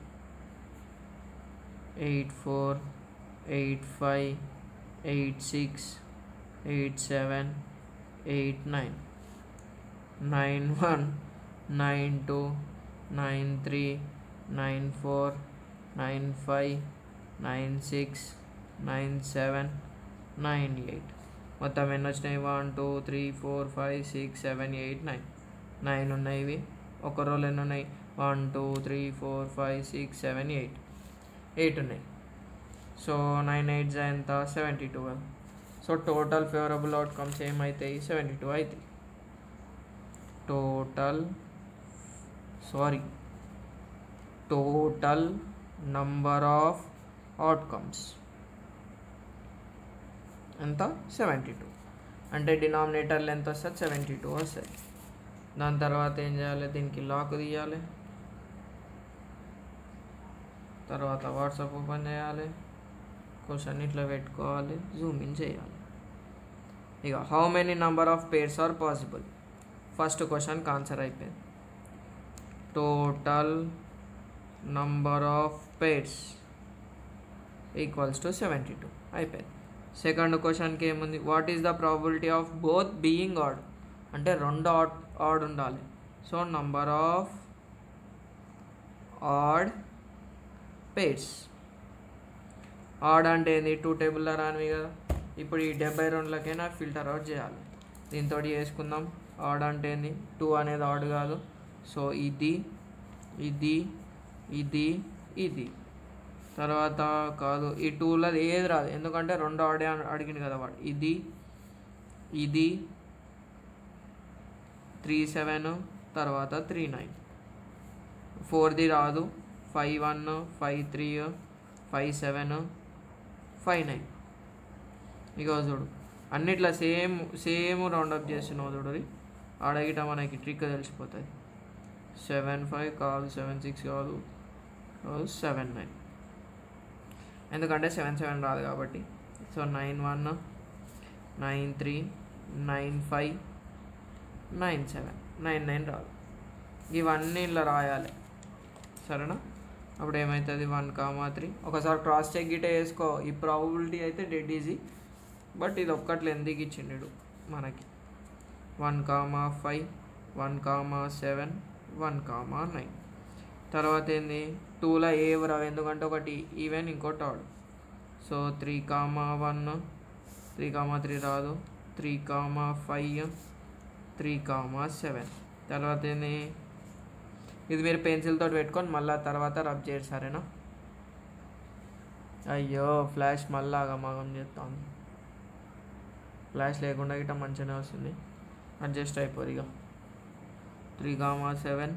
eight four eight five eight six eight seven eight nine nine one nine two nine three nine four nine five nine six nine seven nine eight మొత్తం ఎన్ని వచ్చినాయి one two three four five six seven eight nine nine ఉన్నాయి ఇవి ఒక row ఎన్ని ఉన్నాయి one two three four five six seven eight eight ఉన్నాయి so nine eights ఎంత seventy two so total favourable outcomes ఏమవుతాయి సెవెంటీ టూ అవుతాయి total sorry total number of outcomes ఎంత సెవెంటీ టూ అంటే డినామినేటర్లు ఎంత వస్తుంది సెవెంటీ టూ వస్తుంది దాని తర్వాత ఏం చేయాలి దీనికి లాక్ తీయాలి తర్వాత వాట్సాప్ ఓపెన్ చేయాలి క్వశ్చన్ ఇట్లా పెట్టుకోవాలి జూమ్ ఇన్ చేయాలి ఇక how many number of pairs are possible first క్వశ్చన్కి ఆన్సర్ అయిపోయింది total number of pairs equals to seventy two అయిపోయింది సెకండ్ క్వశ్చన్కి ఏముంది what is the probability of both being odd అంటే రెండు ఆడ్ ఆడ్ ఉండాలి so number of odd pairs odd అంటే ఏంది టూ టేబుల్లో రానివి కదా ఇప్పుడు ఈ డెబ్బై రెండులకైనా ఫిల్టర్ అవుట్ చేయాలి దీంతో చేసుకుందాం ఆడ్ అంటే ఏంది టూ అనేది ఆడ్ కాదు సో ఇది ఇది ఇది ఇది తర్వాత కాదు ఈ టూలో ఏది రాదు ఎందుకంటే రెండు ఆడే అడిగింది కదా వాడు ఇది ఇది త్రీ సెవెన్ తర్వాత త్రీ నైన్ ఫోర్ది రాదు five one five three five seven five nine ఇక చూడు అన్నిట్లా సేమ్ సేమ్ రౌండప్ చేస్తున్నావు చూడు ఆడగిట మనకి ట్రిక్ తెలిసిపోతుంది సెవెన్ ఫైవ్ కాదు సెవెన్ సిక్స్ కాదు కాదు సెవెన్ నైన్ ఎందుకంటే సెవెన్ సెవెన్ రాదు కాబట్టి so nine one nine three nine five nine seven nine nine రాదు ఇవన్నీ ఇలా రాయాలి సరేనా అప్పుడు ఏమవుతుంది వన్ కామా త్రీ ఒకసారి క్రాస్ చెక్ గిటే వేసుకో ఈ ప్రాబిలిటీ అయితే డెడ్ ఈజీ బట్ ఇది ఒక్కట్లో ఎందుకు ఇచ్చిండు మనకి one comma five one comma seven one comma nine తర్వాత ఏంది టూలో ఏ రావు ఎందుకంటే ఒకటి ఈవెన్ ఇంకోటి odd so three comma one three comma three రాదు three comma five three comma seven తర్వాత ఏంది ఇది మీరు పెన్సిల్ తోటి పెట్టుకొని మళ్ళీ తర్వాత రబ్ చేయరు సరేనా అయ్యో ఫ్లాష్ మళ్ళా ఆగమాగం చేస్తాను ఫ్లాష్ లేకుండా గిట్ట మంచిగానే వస్తుంది అడ్జస్ట్ అయిపోరు ఇక త్రీ కామా సెవెన్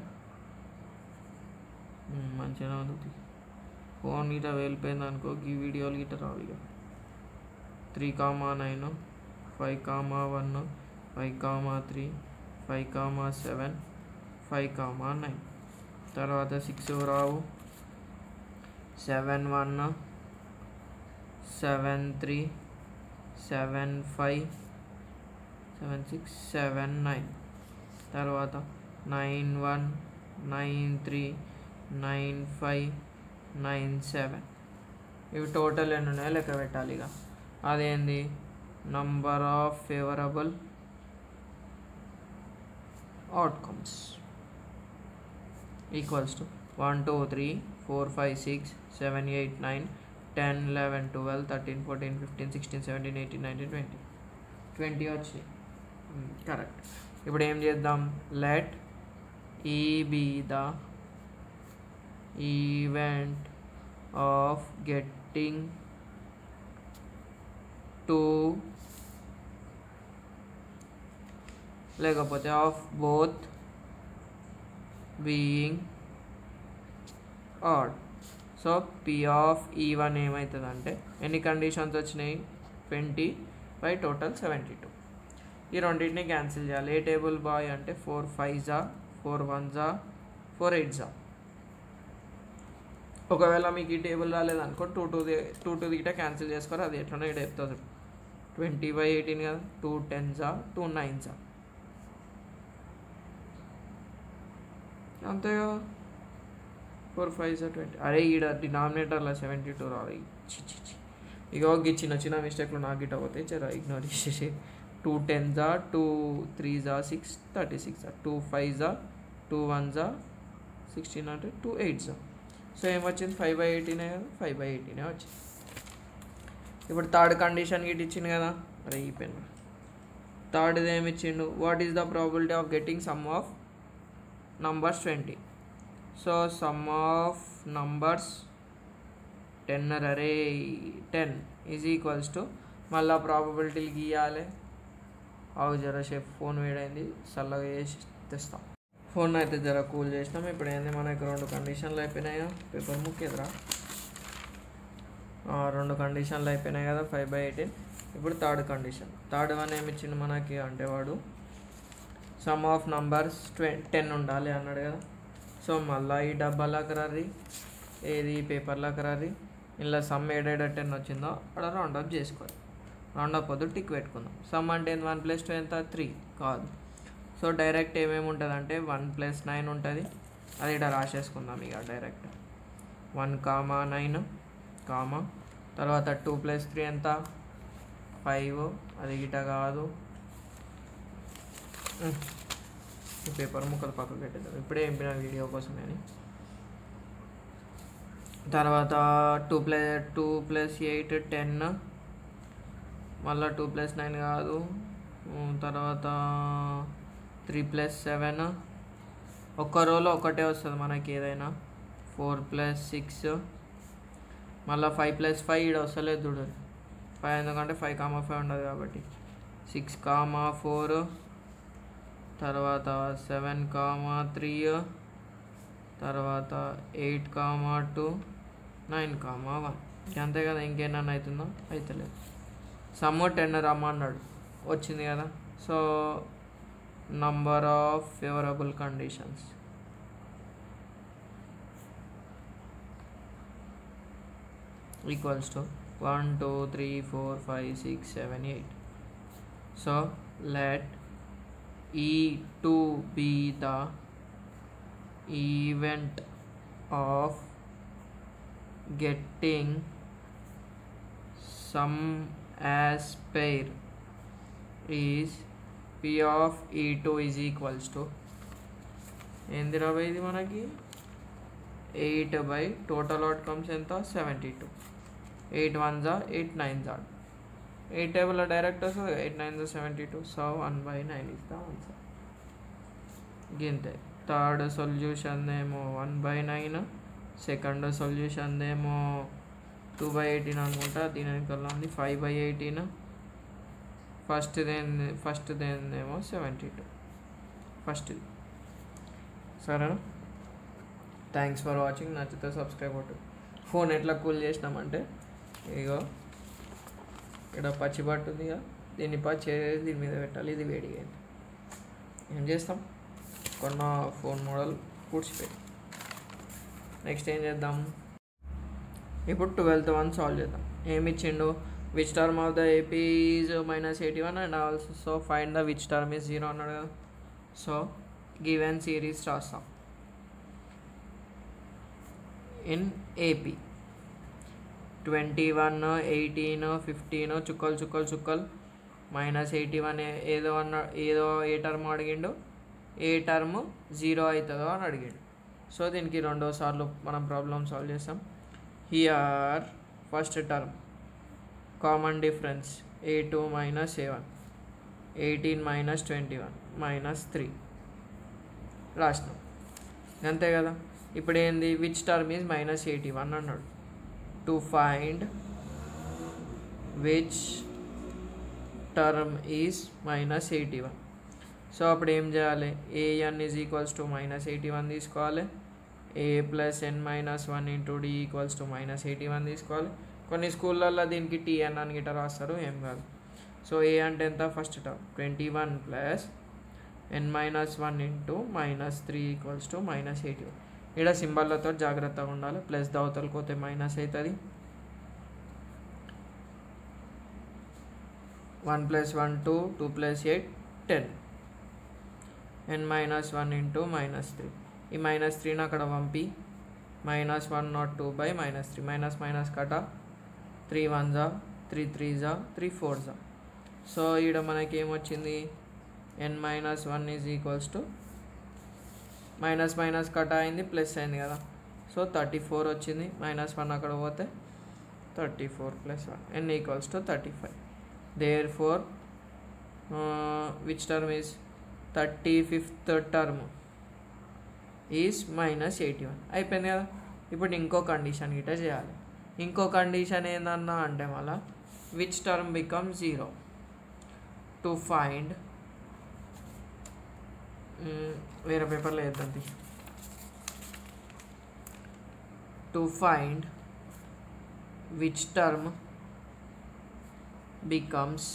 మంచిగానే ఉంది ఫోన్ గిట్ట వెళ్ళిపోయింది అనుకో ఈ వీడియోలు గిట్ట రావు ఇక three comma nine five comma one five comma three five comma seven five comma nine తర్వాత సిక్స్ రావు seven one seven three seven five seven six seven nine తర్వాత nine one nine three nine five nine seven ఇవి total ఎన్ని ఉన్నాయో లెక్క పెట్టాలి ఇక అదేంది number of favourable outcomes equals to one two three four five six seven eight nine ten eleven twelve thirteen fourteen fifteen sixteen seventeen eighteen nineteen twenty twenty వచ్చి correct ఇప్పుడు ఏం చేద్దాం let E be the event of getting to లేకపోతే of both being odd so P of E one ఏమవుతుందంటే ఎన్ని conditions వచ్చినాయి twenty by total seventy two ఈ రెండింటిని క్యాన్సిల్ చేయాలి ఏ టేబుల్ బాయ్ అంటే ఫోర్ ఫైవ్ జా ఫోర్ వన్ జా ఫోర్ ఎయిట్ జా ఒకవేళ మీకు ఈ టేబుల్ రాలేదనుకో టూ టూ టూ టూ దిగిట క్యాన్సిల్ చేసుకోరు అది ఎట్లనో ఇక్కడ చెప్తుంది ట్వంటీ బై ఎయిటీన్ కదా టూ టెన్ జా టూ నైన్ జా అంతే కదా ఫోర్ ఫైవ్ జా ట్వంటీ అరే ఈడ డినామినేటర్లో సెవెంటీ టూ రావాలి చి చి చి ఇక ఒక చిన్న చిన్న మిస్టేక్లు నాకు గిట్ట పోతే జర ఇగ్నోర్ చేసేసి టూ టెన్ జా టూ త్రీ జా సిక్స్ థర్టీ సిక్స్ జా టూ ఫైవ్ జా టూ వన్ జా సిక్స్టీన్ అంటే టూ ఎయిట్ జా సో ఏమొచ్చింది ఫైవ్ బై ఎయిటీనే కదా ఫైవ్ బై ఎయిటీనే వచ్చింది ఇప్పుడు థర్డ్ కండిషన్ గిట్ ఇచ్చింది కదా అరే ఈ పెన్ థర్డ్ది ఏమి ఇచ్చిండు what is the probability of getting sum of numbers twenty so sum of numbers ten అరే టెన్ ఈజ్ ఈక్వల్స్ టు మళ్ళీ ప్రాబబిలిటీలు గీయాలి అవు జర షేప్ ఫోన్ వేడైంది చల్లగా చేసి తెస్తాం ఫోన్ అయితే జర కూల్ చేసినాం ఇప్పుడు ఏంది మనకి రెండు కండిషన్లు అయిపోయినాయా పేపర్ ముఖ్యదరా రెండు కండిషన్లు అయిపోయినాయి కదా ఫైవ్ బై ఎయిటీన్ ఇప్పుడు థర్డ్ కండిషన్ థర్డ్ వన్ ఏమి ఇచ్చిండు మనకి అంటే వాడు సమ్ ఆఫ్ నంబర్స్ ట్వె టెన్ ఉండాలి అన్నాడు కదా సో మళ్ళీ ఈ డబ్బాలోకి రారి ఏది పేపర్లోకి రారి ఇలా సమ్ ఏడేడ టెన్ వచ్చిందో అక్కడ రౌండ్ అప్ చేసుకోవాలి రౌండ్ అప్ వద్దు టిక్ పెట్టుకుందాం సమ్ అంటే వన్ ప్లస్ టూ ఎంత త్రీ కాదు సో డైరెక్ట్ ఏమేమి ఉంటుంది అంటే వన్ ప్లస్ నైన్ ఉంటుంది అది ఇక్కడ రాసేసుకుందాం ఇక direct one comma nine comma తర్వాత టూ ప్లస్ త్రీ ఎంత ఫైవ్ అది గిట కాదు ఉమ్. ఈ పేపర్ ముక్కలు పక్కకు పెట్టేద్దాం ఇప్పుడే ఎంపిన వీడియో కోసమే అని తర్వాత two plus two plus eight ten మళ్ళీ టూ ప్లస్ నైన్ కాదు ఉమ్, తర్వాత త్రీ ప్లస్ సెవెన్ ఒక్క రోలో ఒకటే వస్తుంది మనకి ఏదైనా ఫోర్ ప్లస్ సిక్స్ మళ్ళీ ఫైవ్ ప్లస్ ఫైవ్ ఈడ వస్తలేదు చూడు ఫైవ్ ఎందుకంటే ఫైవ్ కామా ఫైవ్ ఉండదు కాబట్టి సిక్స్ కామా ఫోర్ తర్వాత సెవెన్ కామా త్రీ తర్వాత eight comma two nine comma one అంతే కదా ఇంకేమన్నా అవుతుందో అవుతలేదు సమ్ టెన్ రమ్మన్నాడు వచ్చింది కదా so number of favourable conditions equals to 1 2 3 4 5 6 7 8 so let e2 be the event of getting some as pair is p of e2 is equals to ఏంది రాబోయ్ ఇది మనకి ఎయిట్ బై టోటల్ అవుట్కమ్స్ ఎంత seventy two eight one జా eight nine జా eight టేబుల్లో direct వస్తుంది eight nine జా seventy two so one by nine is the answer గింతే థర్డ్ సొల్యూషన్ ఏమో one by nine second solution ఏమో టూ బై ఎయిటీన్ అనుకుంటా దీని వెనకాల ఉంది ఫైవ్ బై ఎయిటీన్ ఫస్ట్ దేని ఫస్ట్ దేనేమో సెవెంటీ టూ ఫస్ట్ది సరేనా థ్యాంక్స్ ఫర్ వాచింగ్ నచ్చితే సబ్స్క్రైబ్ కొట్టు ఫోన్ ఎట్లా కూల్ చేసినామంటే ఇగో ఇక్కడ పచ్చి పట్టు ఉంది కదా దీన్ని పచ్చి వేసి దీని మీద పెట్టాలి ఇది వేడిగా అయింది ఏం చేస్తాం కొన్న ఫోన్ మోడల్ పూడ్చిపెట్టి నెక్స్ట్ ఏం చేద్దాం ఇప్పుడు ట్వెల్త్ వన్ సాల్వ్ చేద్దాం ఏమి ఇచ్చిండు which term of the AP is minus eighty one and also so find the which term is zero అన్నాడు కదా సో గివెన్ సిరీస్ రాస్తాం in AP twenty one eighteen fifteen చుక్కలు చుక్కలు చుక్కలు మైనస్ ఎయిటీ వన్ ఏదో అన్న ఏదో ఏ టర్మ్ అడిగిండు ఏ టర్మ్ జీరో అవుతుందో అని అడిగాడు సో దీనికి రెండో సార్లు మనం ప్రాబ్లం సాల్వ్ చేస్తాం here first term common difference a two minus a one eighteen minus twenty one minus three రాసినాం అంతే కదా ఇప్పుడు ఏంది which term is minus eighty one అన్నాడు to find which term is minus eighty one so అప్పుడు ఏం చేయాలి a n is equals to minus eighty one తీసుకోవాలి a plus n minus one into d equals to minus eighty one తీసుకోవాలి కొన్ని స్కూళ్ళల్లో దీనికి TN అని గిట్ట రాస్తారు ఏం కాదు సో ఏ అంటే ఎంత first term twenty one plus n minus one into minus three equals to minus eighty one ఇక్కడ సింబల్లతో జాగ్రత్తగా ఉండాలి ప్లస్ దవతలకు పోతే మైనస్ అవుతుంది one plus one two two plus eight ten n minus one into minus three ఈ minus త్రీని అక్కడ పంపి minus one not two by minus three minus minus కట త్రీ వన్ జా త్రీ త్రీ జా త్రీ ఫోర్ జా so ఈడ మనకి ఏమొచ్చింది n minus one is equals to minus minus cut అయింది ప్లస్ అయింది కదా సో థర్టీ ఫోర్ వచ్చింది మైనస్ వన్ అక్కడ పోతే thirty four plus one n equals to thirty five there four which term is thirty fifth term is minus eighty one అయిపోయింది కదా ఇప్పుడు ఇంకో కండిషన్ గిట్ట చేయాలి ఇంకో కండిషన్ ఏందన్నా అంటే మళ్ళా which term become zero to find వేరే పేపర్లో వేద్దాం to find which term becomes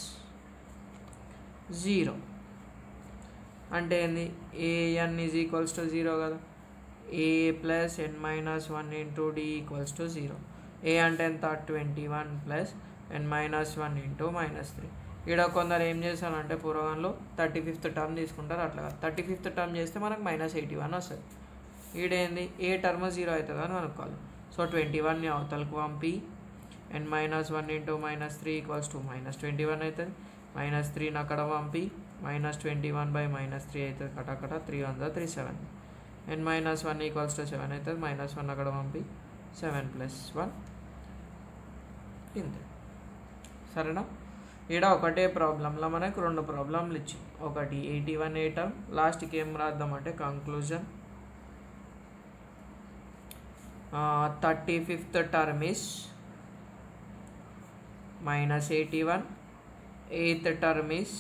zero అంటే ఏంది a n is equals to zero కదా a plus n minus one into d equals to zero a అంటే ఎంత twenty one plus n minus one into minus three ఇక్కడ కొందరు ఏం చేస్తారంటే పూర్వకంలో thirty fifth term తీసుకుంటారు అట్లా థర్టీ ఫిఫ్త్ టర్మ్ చేస్తే మనకు మైనస్ ఎయిటీ వన్ వస్తుంది ఈడేంది ఏ టర్మ్ జీరో అవుతుంది అని అనుకోవాలి సో ట్వంటీ వన్ని అవతలకు పంపి n minus one into minus three equals to minus twenty one అవుతుంది మైనస్ త్రీని అక్కడ పంపి minus twenty one by minus three అవుతుంది కటకట three one three seven n minus one equals to seven అవుతుంది మైనస్ వన్ అక్కడ పంపి సెవెన్ ప్లస్ వన్ ఇంతే సరేనా ఈడ ఒకటే ప్రాబ్లంలో మనకు రెండు ప్రాబ్లంలు ఇచ్చి ఒకటి ఎయిటీ వన్ ఏ టర్మ్ లాస్ట్కి ఏం రాద్దామంటే conclusion thirty fifth term is minus eighty one eighth term is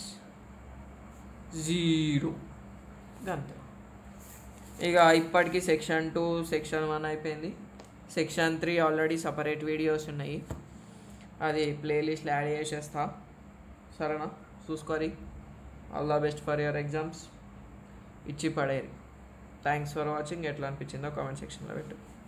zero అంతే ఇక ఇప్పటికి సెక్షన్ టూ సెక్షన్ వన్ అయిపోయింది section three already separate videos ఉన్నాయి అది ప్లేలిస్ట్లో యాడ్ చేసేస్తా సరేనా చూసుకోరి all the best for your exams ఇచ్చి పడేరి థ్యాంక్స్ ఫర్ వాచింగ్ ఎట్లా అనిపించిందో కామెంట్ సెక్షన్లో పెట్టు